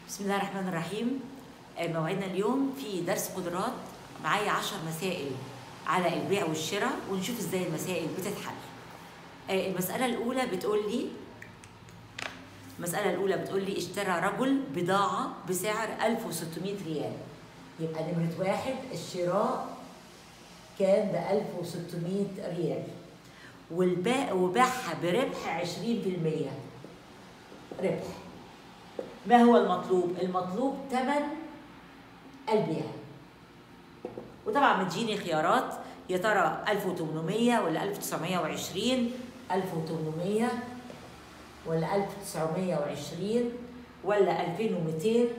بسم الله الرحمن الرحيم آه، موعدنا اليوم في درس قدرات معايا عشر مسائل على البيع والشراء ونشوف ازاي المسائل بتتحل آه، المسألة الأولى بتقول لي المسألة الأولى بتقول لي اشترى رجل بضاعة بسعر 1600 ريال يبقى نمرة واحد الشراء كان ب 1600 ريال والباقي وباعها بربح 20% ربح ما هو المطلوب؟ المطلوب ثمن البيع وطبعا مديني خيارات يا ترى 1800 ولا 1920 1800 ولا 1920 ولا 2200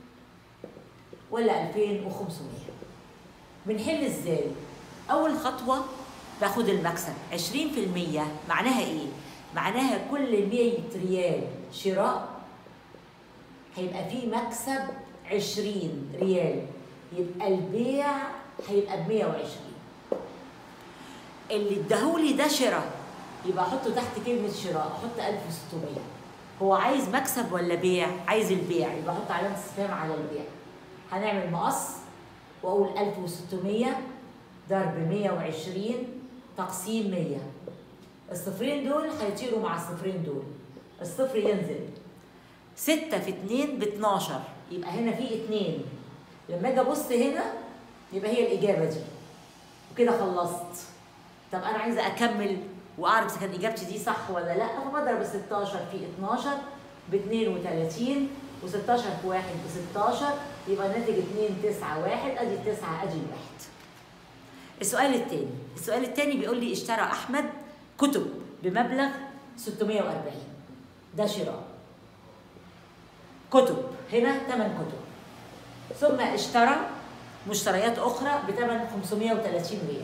ولا 2500 بنحل ازاي؟ أول خطوة باخد المكسب 20% معناها إيه؟ معناها كل 100 ريال شراء هيبقى فيه مكسب 20 ريال يبقى البيع هيبقى ب 120 اللي اداهولي ده شراء يبقى احطه تحت كلمه شراء احط 1600 هو عايز مكسب ولا بيع عايز البيع يبقى احط علامه استفهام على البيع هنعمل مقص واقول 1600 ضرب 120 تقسيم 100 الصفرين دول هيطيروا مع الصفرين دول الصفر ينزل 6 في 2 ب 12 يبقى هنا في 2 لما اجي ابص هنا يبقى هي الاجابه دي وكده خلصت طب انا عايزه اكمل واعرف اذا كانت اجابتي دي صح ولا لا فبضرب 16 في 12 ب 32 و16 في 1 ب 16 يبقى الناتج 2 9 1 ادي التسعه ادي الواحد السؤال الثاني السؤال الثاني بيقول لي اشترى احمد كتب بمبلغ 640 ده شراء كتب هنا ثمان كتب ثم اشترى مشتريات اخرى بثمن 530 ريال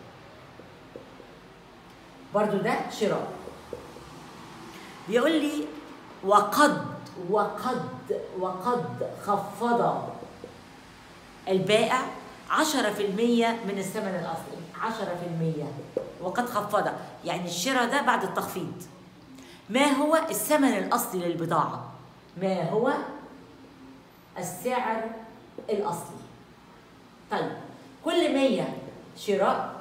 برضو ده شراء بيقول لي وقد وقد وقد خفض البائع 10% من الثمن الاصلي 10% وقد خفض يعني الشراء ده بعد التخفيض ما هو الثمن الاصلي للبضاعه ما هو السعر الأصلي طيب كل 100 شراء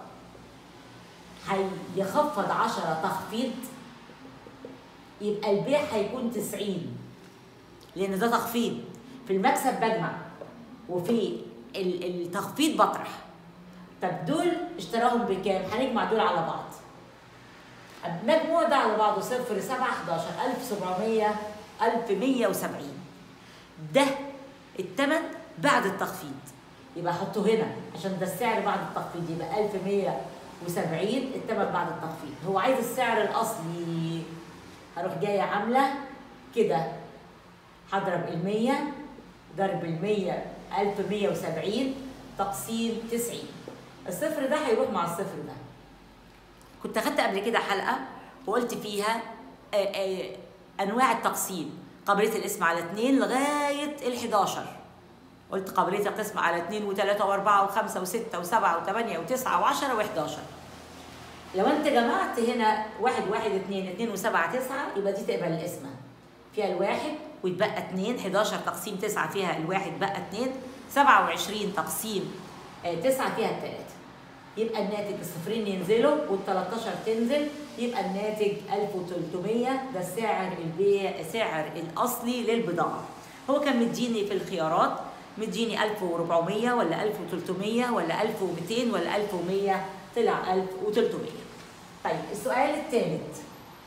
هيخفض 10 تخفيض يبقى البيع هيكون 90 لأن ده تخفيض في المكسب بجمع وفي التخفيض بطرح طب دول اشتراهم بكام؟ هنجمع دول على بعض المجموع ده على بعضه صفر 7 11 1700 1170 ده الثمن بعد التخفيض يبقى احطه هنا عشان ده السعر بعد التخفيض يبقى 1170 الثمن بعد التخفيض هو عايز السعر الاصلي هروح جايه عامله كده هضرب ال 100 ضرب ال 100 1170 تقسيم 90 الصفر ده هيروح مع الصفر ده كنت اخدت قبل كده حلقه وقلت فيها آآ آآ انواع التقسيم قابليه القسم على 2 لغايه ال 11 قلت قابليه القسم على 2 و3 و4 و5 و6 و7 و8 و9 و10 و11 لو انت جمعت هنا 1 1 2 2 و7 9 يبقى دي تقبل القسمه فيها الواحد ويتبقى 2 11 تقسيم 9 فيها الواحد بقى 2 27 تقسيم 9 فيها الثلاثه يبقى الناتج الصفرين ينزلوا وال13 تنزل يبقى الناتج 1300 ده سعر البيع سعر الاصلي للبضاعه هو كان مديني في الخيارات مديني 1400 ولا 1300 ولا 1200 ولا 1100 طلع 1300 طيب السؤال الثالث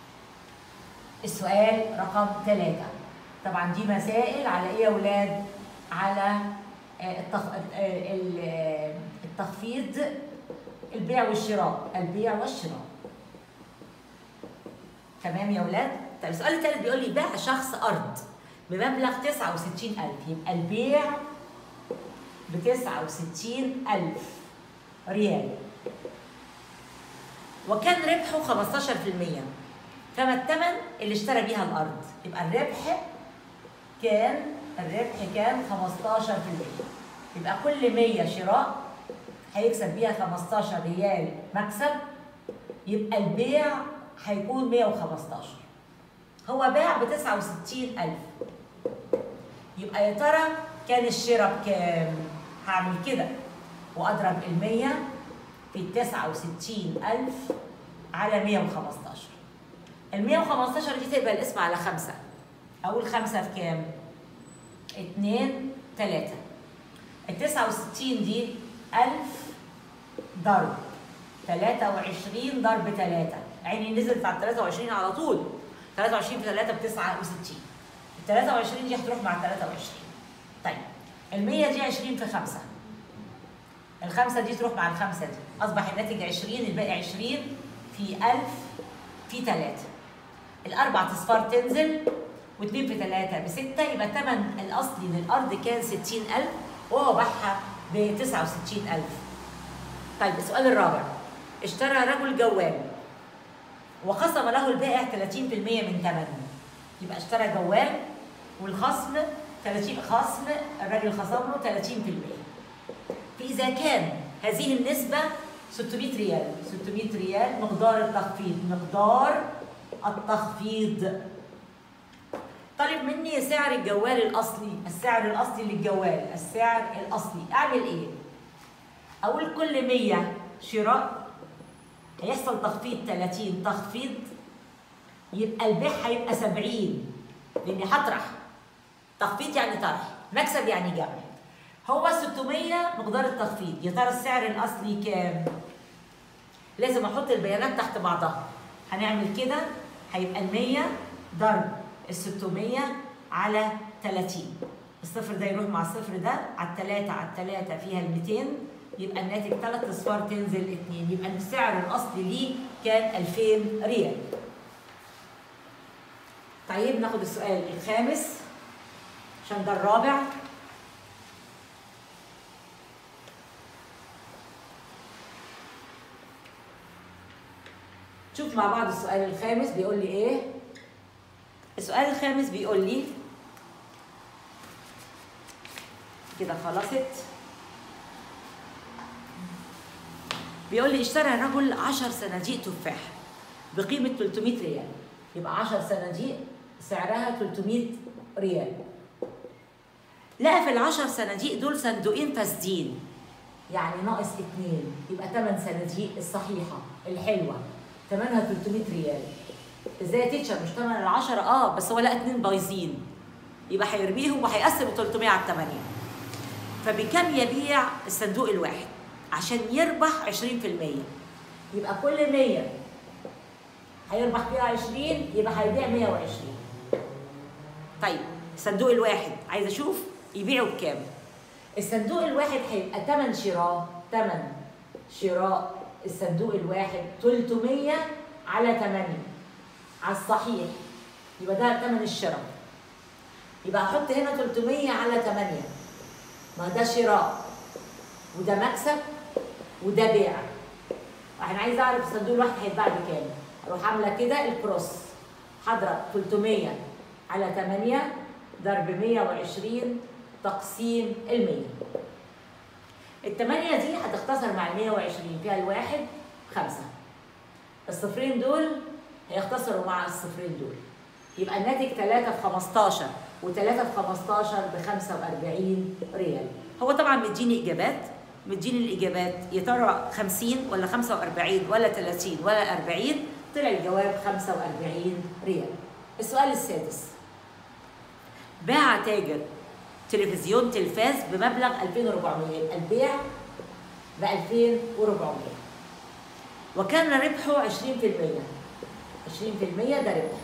السؤال رقم ثلاثة طبعا دي مسائل على ايه يا اولاد على التخ... التخفيض البيع والشراء البيع والشراء تمام يا ولاد طيب السؤال الثالث بيقول لي باع شخص ارض بمبلغ 69000 يبقى البيع ب 69000 ريال وكان ربحه 15% فما الثمن اللي اشترى بيها الارض يبقى الربح كان الربح كان 15% يبقى كل 100 شراء هيكسب بيها 15 ريال مكسب يبقى البيع هيكون 115 هو باع ب 69000 يبقى يا ترى كان الشراء بكام؟ هعمل كده واضرب ال 100 في 69000 على 115 ال 115 دي تبقى الاسم على خمسة أقول خمسة في كام؟ اتنين تلاتة ال 69 دي 1000 ضرب 23 ضرب 3 عيني نزلت على 23 على طول 23 في 3 ب 69 ال 23 دي هتروح مع 23 طيب ال 100 دي 20 في 5 الخمسة دي تروح مع الخمسة دي أصبح الناتج 20 الباقي 20 في 1000 في 3 الأربع أصفار تنزل و2 في 3 ب 6 يبقى الثمن الأصلي للأرض كان 60000 وهو باعها ب 69000 طيب السؤال الرابع اشترى رجل جوال وخصم له البائع 30% من ثمنه يبقى اشترى جوال والخصم 30 خصم الراجل خصم له 30% فإذا كان هذه النسبة 600 ريال 600 ريال مقدار التخفيض مقدار التخفيض طالب مني سعر الجوال الأصلي السعر الأصلي للجوال السعر الأصلي أعمل إيه؟ أقول كل 100 شراء هيحصل تخفيض 30 تخفيض يبقى البيع هيبقى 70 لأني هطرح تخفيض يعني طرح مكسب يعني جمع هو 600 مقدار التخفيض يا ترى السعر الاصلي كام لازم احط البيانات تحت بعضها هنعمل كده هيبقى ال 100 ضرب ال 600 على 30 الصفر ده يروح مع الصفر ده على الثلاثة على الثلاثة فيها ال 200 يبقى الناتج ثلاث اصفار تنزل 2 يبقى السعر الاصلي ليه كان 2000 ريال طيب ناخد السؤال الخامس عشان ده الرابع شوف مع بعض السؤال الخامس بيقول لي ايه السؤال الخامس بيقول لي كده خلصت بيقول لي اشترى رجل 10 صناديق تفاح بقيمة 300 ريال يبقى 10 صناديق سعرها 300 ريال لقى في العشر صناديق دول صندوقين فاسدين يعني ناقص اتنين يبقى تمن صناديق الصحيحة الحلوة تمنها 300 ريال ازاي يا تيتشر مش تمن العشرة اه بس هو لقى اتنين بايظين يبقى هيرميهم وهيقسم 300 على الثمانية فبكم يبيع الصندوق الواحد عشان يربح 20% يبقى كل 100 هيربح فيها 20 يبقى هيبيع 120 طيب الصندوق الواحد عايز اشوف يبيعه بكام الصندوق الواحد هيبقى ثمن شراء ثمن شراء الصندوق الواحد 300 على 8 على الصحيح يبقى ده ثمن الشراء يبقى احط هنا 300 على 8 ما ده شراء وده مكسب وده بيع احنا عايز اعرف الصندوق الواحد هيتباع بكام اروح عامله كده الكروس هضرب 300 على 8 ضرب 120 تقسيم ال 100 الثمانية دي هتختصر مع ال 120 فيها الواحد خمسة الصفرين دول هيختصروا مع الصفرين دول يبقى الناتج 3 في 15 و3 في 15 ب 45 ريال هو طبعا مديني اجابات مديني الاجابات يا ترى 50 ولا 45 ولا 30 ولا 40 طلع الجواب 45 ريال السؤال السادس باع تاجر تلفزيون تلفاز بمبلغ 2400 يبقى البيع ب 2400 وكان ربحه 20% 20% ده ربح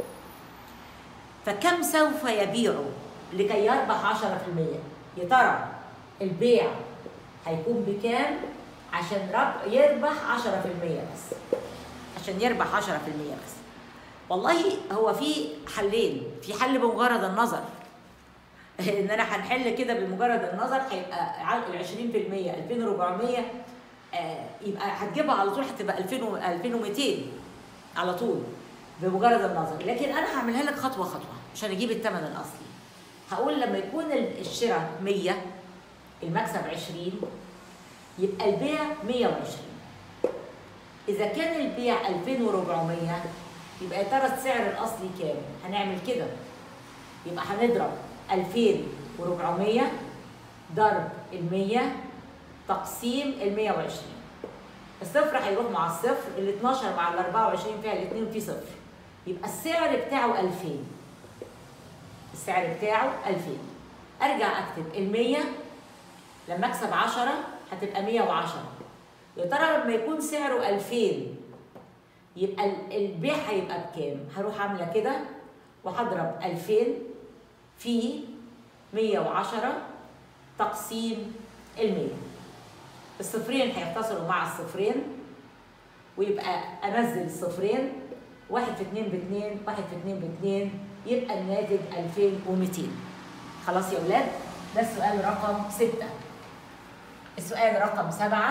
فكم سوف يبيعه لكي يربح 10% يا ترى البيع هيكون بكام عشان رب يربح 10% بس عشان يربح 10% بس والله هو في حلين في حل بمجرد النظر ان انا هنحل كده بمجرد النظر هيبقى ال 20% 2400 آه يبقى هتجيبها على طول هتبقى 2000 2200 على طول بمجرد النظر لكن انا هعملها لك خطوه خطوه عشان اجيب الثمن الاصلي هقول لما يكون الشراء 100 المكسب 20 يبقى البيع 120 اذا كان البيع 2400 يبقى يا ترى السعر الاصلي كام هنعمل كده يبقى هنضرب 2400 ضرب ال 100 تقسيم ال 120 الصفر هيروح مع الصفر ال 12 مع ال 24 فيها الاثنين في صفر يبقى السعر بتاعه 2000 السعر بتاعه 2000 ارجع اكتب ال 100 لما اكسب 10 هتبقى 110 يا ترى لما يكون سعره 2000 يبقى ال- البيع هيبقى بكام؟ هروح عامله كده وهضرب 2000 في 110 تقسيم ال 100 الصفرين هيتصلوا مع الصفرين ويبقى انزل الصفرين واحد في اتنين باتنين واحد في اتنين باتنين يبقى الناتج 2200 خلاص يا ولاد ده السؤال رقم ستة السؤال رقم سبعة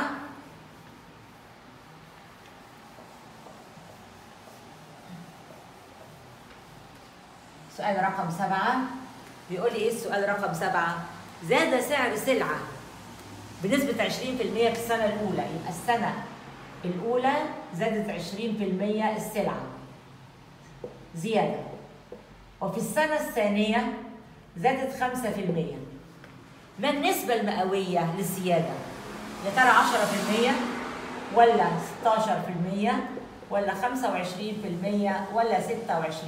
سؤال رقم سبعة بيقول لي ايه السؤال رقم سبعة؟ زاد سعر سلعة بنسبة 20% في السنة الأولى يبقى السنة الأولى زادت 20% السلعة زيادة وفي السنة الثانية زادت 5% ما النسبة المئوية للزيادة؟ يا ترى 10% ولا 16% ولا 25% ولا 26%؟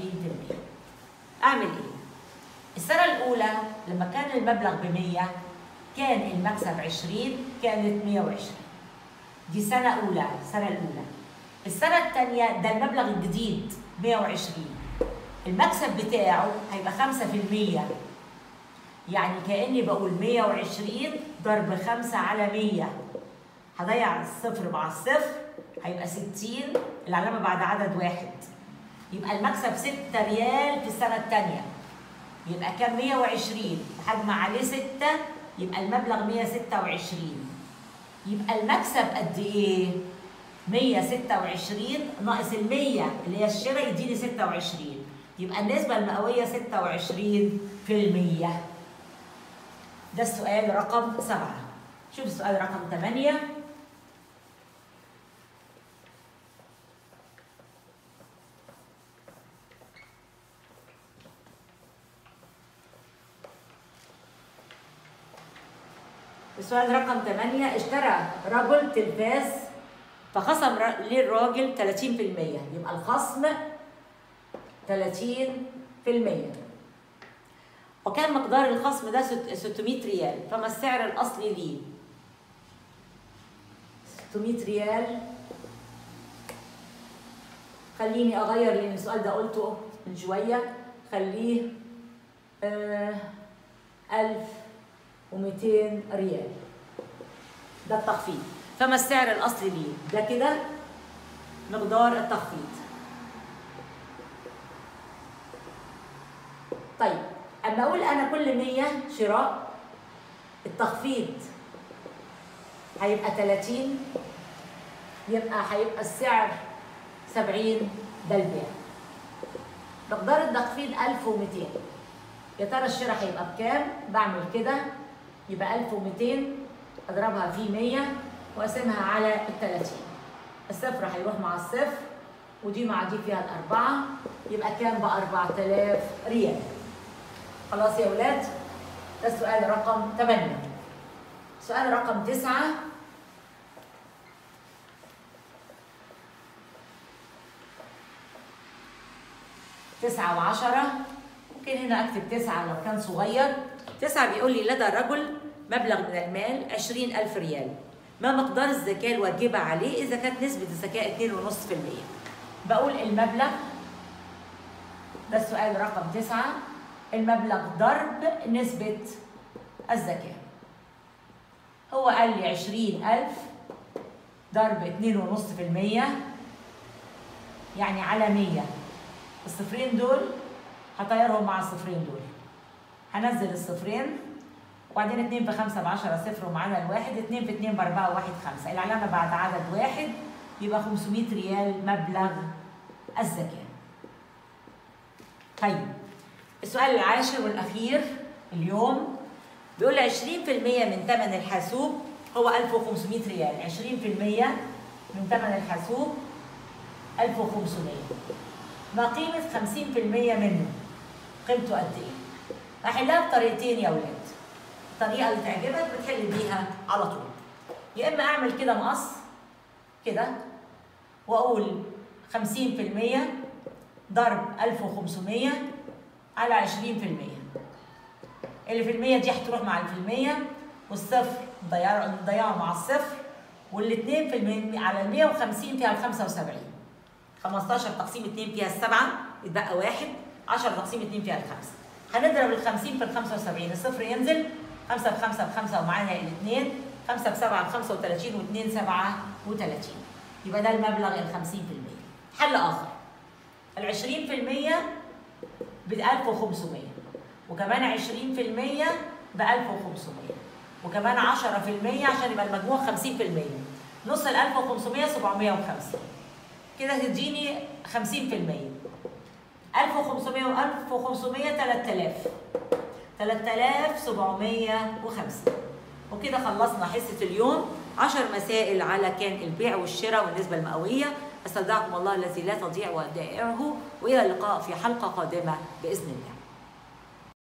أعمل إيه؟ السنة الأولى لما كان المبلغ ب 100 كان المكسب 20 كانت 120 دي سنة أولى السنة الأولى السنة الثانية ده المبلغ الجديد 120 المكسب بتاعه هيبقى 5% يعني كأني بقول 120 ضرب 5 على 100 هضيع الصفر مع الصفر هيبقى 60 العلامة بعد عدد واحد يبقى المكسب 6 ريال في السنة الثانية يبقى كام 120 هجمع عليه 6 يبقى المبلغ 126 يبقى المكسب قد ايه؟ 126 ناقص ال 100 اللي هي الشراء يديني 26 يبقى النسبة المئوية 26 في المية ده السؤال رقم سبعة شوف السؤال رقم 8 السؤال رقم 8 اشترى رجل تلفاز فخصم ر- للراجل 30% يبقى الخصم 30% وكان مقدار الخصم ده ست- 600 ريال فما السعر الأصلي ليه 600 ريال خليني أغير لأن السؤال ده قلته من شوية خليه آه 1200 ريال ده التخفيض فما السعر الأصلي ليه ده كده مقدار التخفيض طيب اما اقول انا كل 100 شراء التخفيض هيبقى 30 يبقى هيبقى السعر 70 ده البيع مقدار التخفيض 1200 يا ترى الشراء هيبقى بكام بعمل كده يبقى 1200 اضربها في 100 واقسمها على ال 30 الصفر هيروح مع الصفر ودي مع دي فيها الأربعة يبقى كام ب 4000 ريال خلاص يا ولاد ده السؤال رقم 8 سؤال رقم 9 تسعة وعشرة ممكن هنا أكتب تسعة لو كان صغير تسعة بيقول لي لدى الرجل مبلغ من المال عشرين ألف ريال ما مقدار الزكاة الواجبة عليه إذا كانت نسبة الزكاة اتنين ونص في المية بقول المبلغ ده السؤال رقم تسعة المبلغ ضرب نسبة الزكاة هو قال لي عشرين ألف ضرب اتنين ونص في المية يعني على مية الصفرين دول هطيرهم مع الصفرين دول هنزل الصفرين وبعدين 2 في 5 ب 10 صفر ومعانا الواحد 2 في 2 ب 4 وواحد 5 العلامة بعد عدد واحد يبقى 500 ريال مبلغ الزكاة. طيب السؤال العاشر والأخير اليوم بيقول لي 20% من ثمن الحاسوب هو 1500 ريال 20% من ثمن الحاسوب 1500 ما قيمة 50% منه قيمته قد إيه؟ هحلها بطريقتين يا ولاد الطريقه اللي تعجبك بتحل بيها على طول يا اما اعمل كده مقص كده واقول 50% ضرب 1500 على 20% اللي في المية دي هتروح مع اللي في المية والصفر نضيعه نضيعه مع الصفر والاثنين في المية على ال 150 فيها ال 75 15 تقسيم 2 فيها السبعة يتبقى واحد 10 تقسيم 2 فيها الخمسة هنضرب ال 50 في ال 75 الصفر ينزل 5 في 5 في 5 ومعانا الاثنين 5 في 7 ب 35 و2 37 يبقى ده المبلغ ال 50% حل اخر ال 20% ب 1500 وكمان 20% ب 1500 وكمان 10% عشان يبقى المجموع 50% نص ال 1500 750 كده تديني 50% 1500 و 1500 3000 3750 وكده خلصنا حصة اليوم 10 مسائل على كان البيع والشراء والنسبة المئوية استودعكم الله الذي لا تضيع ودائعه وإلى اللقاء في حلقة قادمة بإذن الله